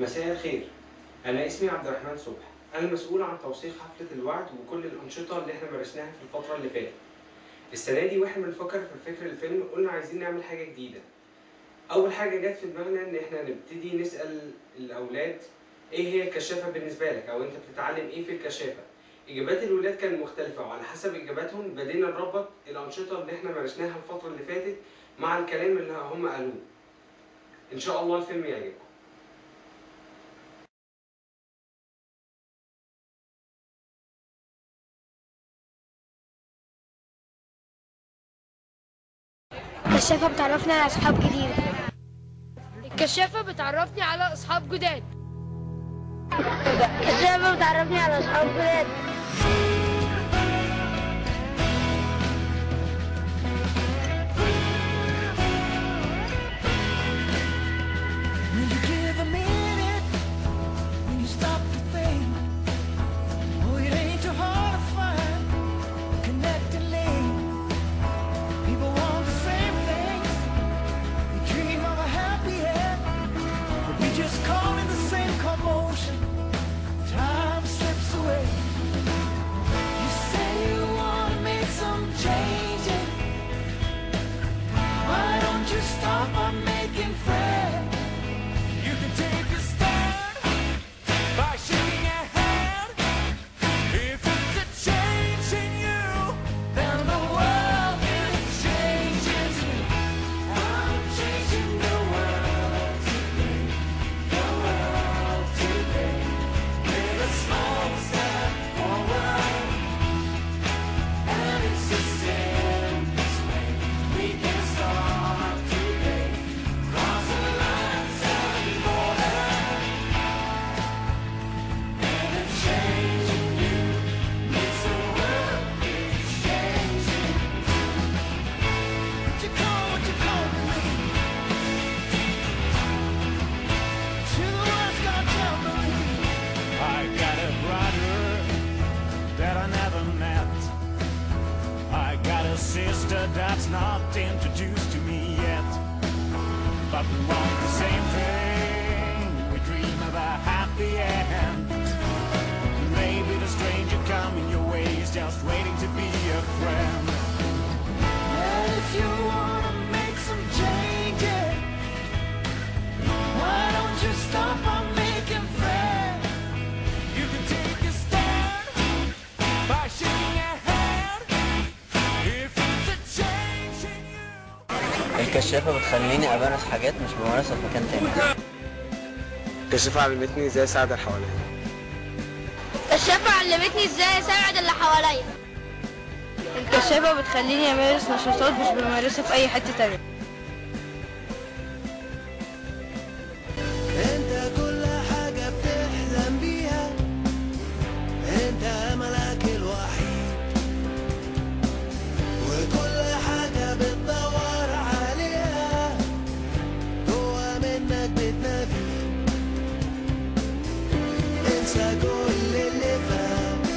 مساء الخير أنا اسمي عبد الرحمن صبح أنا المسؤول عن توثيق حفلة الوعد وكل الأنشطة اللي احنا مارسناها في الفترة اللي فاتت السنة دي واحنا بنفكر في فكر الفيلم قلنا عايزين نعمل حاجة جديدة أول حاجة جت في دماغنا إن احنا نبتدي نسأل الأولاد إيه هي الكشافة بالنسبة لك أو أنت بتتعلم إيه في الكشافة إجابات الولاد كانت مختلفة وعلى حسب إجاباتهم بدينا نربط الأنشطة اللي احنا مارسناها الفترة اللي فاتت مع الكلام اللي هم قالوه إن شاء الله الفيلم يعجبكم الكشافة بتعرفنا على أصحاب جديدة الكشافة بتعرفني على أصحاب جداد الكشافة بتعرفني على أصحاب جداد When you give a minute, when you stop to think, oh, it ain't too hard to find a connecting link. People want the same things, they dream of a happy end, but we just call it the same commotion. Time slips away. You say you wanna make some changes. Why don't you stop by making friends? You can take a stand by shaking your hand. If it's a change in you, then the world is changing too. I'm changing the world today, the world today. With a small step forward, and it's the simplest way we can start today. Cross the lines and borders, and a change in you makes the world is changing. What you call, what you call me? To the West got jamboree. I got a brother that I never met. I got a sister that's not introduced to me yet. But we want the same thing. We dream of a happy end. Maybe the stranger coming your way is just waiting to be a friend. And if you wanna make some changes, why don't you stop on making friends? You can take a stand by shaking your hand. If it's a change in you. الكشافة بتخليني أمارس حاجات مش بمارسها في مكان تاني الكشافة علمتني ازاي اساعد اللي حواليا الكشافة علمتني ازاي اساعد اللي حواليا الكشافة بتخليني أمارس نشاطات مش بمارسها في أي حتة تانية انت كل حاجة بتحلم بيها انت املك الوحيد وكل حاجة بتدور عليها جوا منك بتنادي انسى كل اللي فات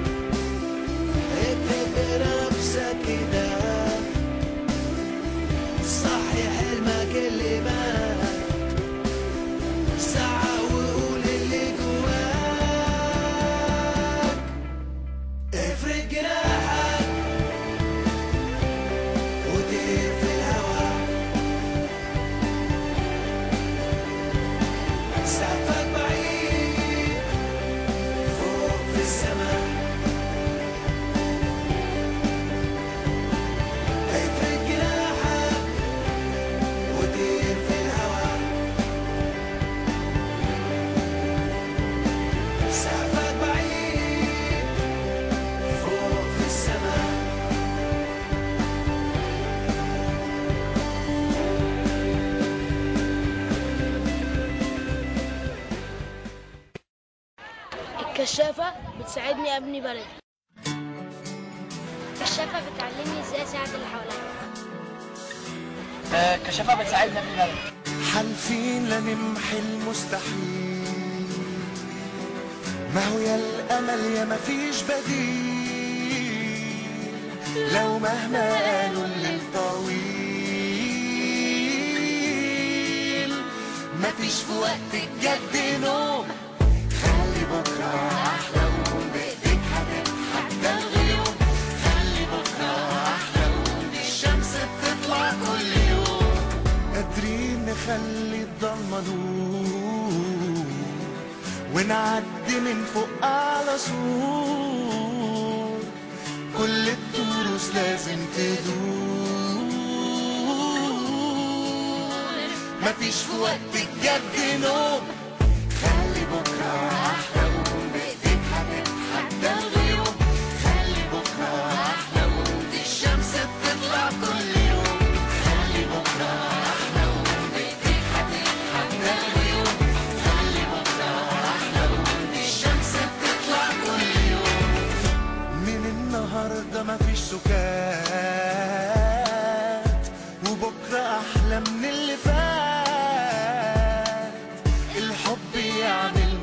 اكتب بنفسك كده صحي حلمك اللي مات ساعة وقول اللي جواك افرد جناحك وطير في الهوا سقفك بعيد فوق في السماء افرد جناحك وطير في الهوا سقفك بعيد فوق في السماء الكشافة بتساعدني ابني بلد الكشافة بتعلمني ازاي اساعد اللي حواليا الكشافة بتساعدنا في البلد حالفين لا نمحي المستحيل ما هو يا الامل يا ما فيش بديل لو مهما قالوا الليل طويل مفيش في وقت الجد نوم خلي بكرة أحلى وقوم بإيديك هتضحك ده الغيوم خلي بكرة أحلى وقوم الشمس بتطلع كل يوم قادرين نخلي الضلمة نور ونعدي من فوق أعلى سور كل الدروس لازم تدور مفيش في وقت الجد نوم خلي بكرة أحلى وقوم بإيديك هتضحك ده الغيوم خلي بكرة أحلى وقوم دي الشمس بتطلع كل يوم خلي بكرة أحلى وقوم بإيديك هتضحك ده الغيوم خلي بكرة أحلى وقوم دي الشمس بتطلع كل يوم من النهاردة مفيش سكات وبكرة أحلى من اللي فات الحب يعمل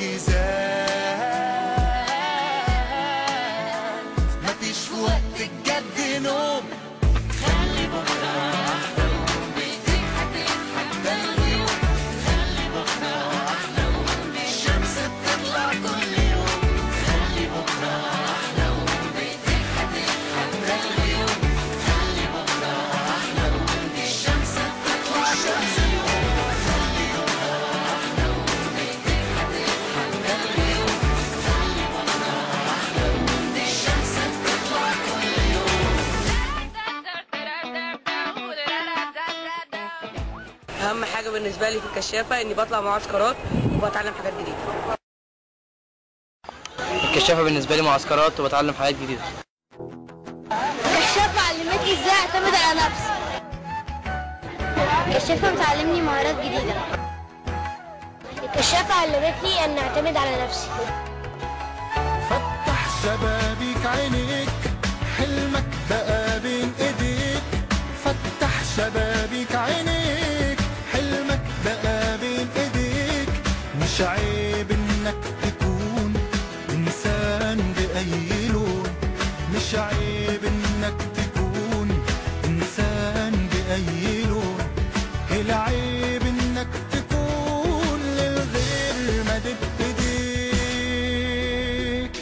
معجزات مفيش في وقت الجد نوم خلي بكرة أحلى وقوم بإيديك هتضحك ده الغيوم خلي بكرة أحلى وقوم الشمس بتطلع كل يوم خلي بكرة أحلى وقوم بإيديك هتضحك ده الغيوم خلي بكرة أحلى وقوم الشمس بتطلع كل يوم خلي بكرة أحلى وقوم بإيديك هتضحك ده الغيوم خلي بكرة أحلى وقوم الشمس بتطلع كل يوم اهم حاجه بالنسبه لي في الكشافه اني بطلع معسكرات وبتعلم حاجات جديده الكشافة بالنسبة لي معسكرات وبتعلم حاجات جديدة الكشافة علمتني ازاي اعتمد على نفسي الكشافة بتعلمني مهارات جديدة الكشافة علمتني ان اعتمد على نفسي فتح شبابيك عينيك حلمك بقى بين ايديك فتح شبابيك عينيك حلمك بقى بين ايديك مش عيب انك تكون انسان باي لون مش عيب انك تكون انسان باي لون العيب انك تكون للغير مدد ايديك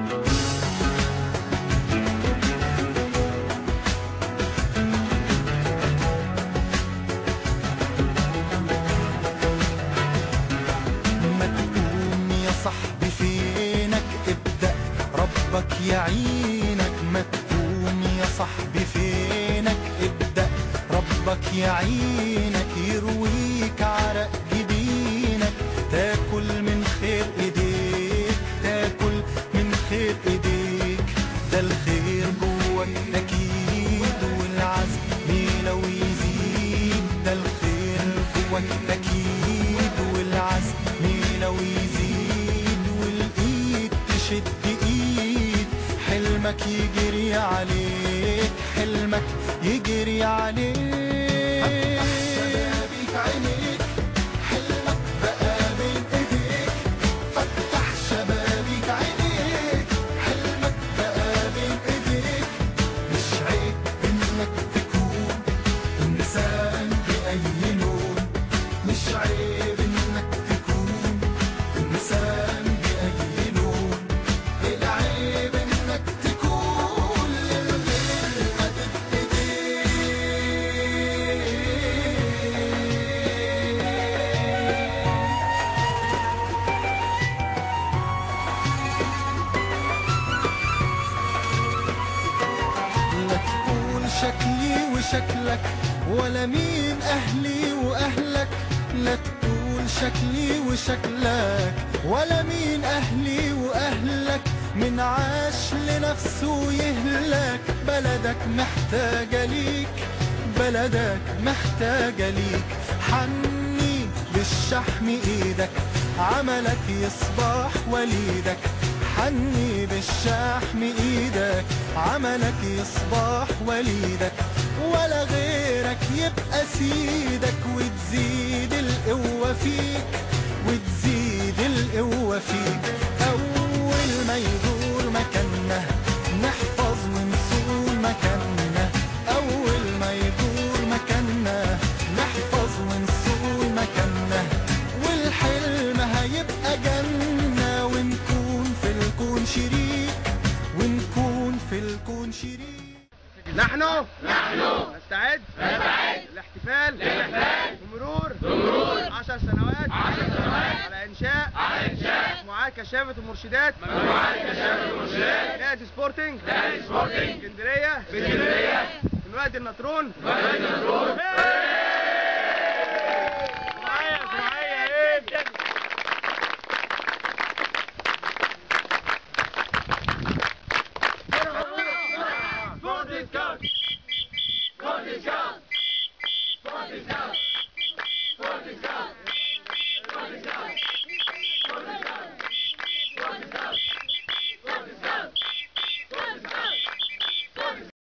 ما تقوم يا صاحبي فينك ابدأ ربك يعينك ما تقوم يا صاحبي فينك ابدأ ربك يعينك يرويك عرق جبينك تاكل من خير ايديك تاكل من خير ايديك ده الخير جواك اكيد والعزم لو يزيد ده الخير جواك اكيد والعزم لو يزيد والايد تشد ايد حلمك يجري عليك حلمك يجري عليك شبابيك عينيك حلمك بقى بين ايديك فتح شبابيك عينيك حلمك بقى بين ايديك مش عيب انك تكون انسان باي لون مش عيب انك تكون انسان باي لون العيب انك تكون للغير مدد ايديك لا تقول شكلي وشكلك ولا مين أهلي وأهلك لا تقول شكلي وشكلك ولا مين أهلي وأهلك من عاش لنفسه يهلك بلدك محتاجة ليك بلدك محتاجة ليك حني بالشحم ايدك عملك يصبح وليدك حني بالشحم ايدك عملك يصبح وليدك ولا غيرك يبقى سيدك وتزيد القوة فيك وتزيد القوة فيك أول ما يدور مكاننا نحفظ ونصون مكاننا أول ما يدور مكاننا نحفظ ونصون مكاننا نحن نستعد نستعد الاحتفال الاحتفال بمرور بمرور 10 سنوات 10 سنوات على انشاء على انشاء مجموعات كشافة المرشدات مجموعات كشافة المرشدات نادي سبورتنج نادي سبورتنج اسكندرية اسكندرية من وادي النطرون وادي النطرون